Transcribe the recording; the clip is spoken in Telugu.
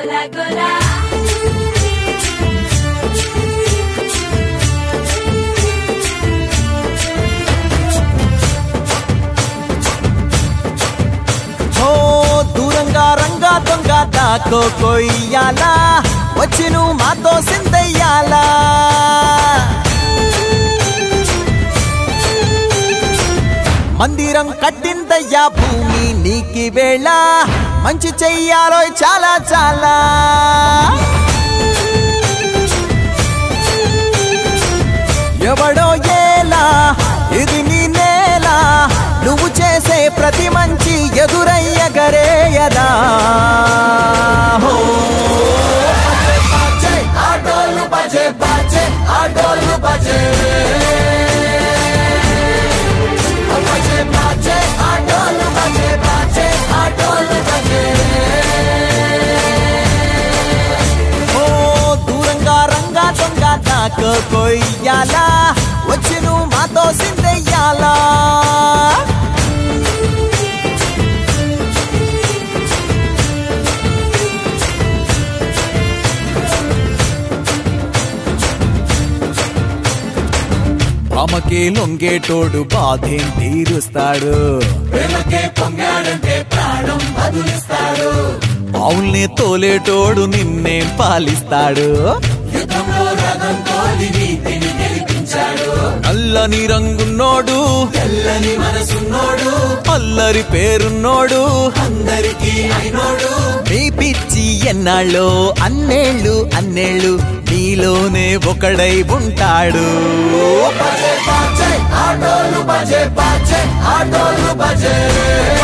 గోలా గోలా ఓ దూరంగా రంగా దొంగ దాకో కొయ్యాలా వచ్చి నువ్వు మాతో సిందయ్యాలా మందిరం కట్టిందయ్యా భూమి నీకి వేళ మంచి చెయ్యాలో చాలా చాలా ఎవడో ఏలా ఇది నీ నేల నువ్వు చేసే ప్రతి మంచి ఎదురయ్యగరేయదా హో. బాజే, ఆటోలు బజే బాజే ఆటోలు బజే బజే బాజే ఆటోలు బజే బాజే ఆటోలు బజే ఓ దూరంగా రంగా దొంగ నాకు కొయ్యాలా వచ్చి నువ్వు మాతో సిందెయ్యాలా ఆమెకి లొంగేటోడు బాధేం తీరుస్తాడు అవుల్ని తోలేటోడు నిన్నేం పాలిస్తాడు నల్లని రంగున్నోడు తెల్లని మనసున్నోడు అల్లరి పేరున్నోడు అందరికి అయినోడు మీ పిచ్చి ఎన్నాళ్ళో అన్నేళ్ళు అన్నేళ్ళు నీలోనే ఒకడై ఉంటాడు ఆటోలు బజే బాజే ఆటోలు బజే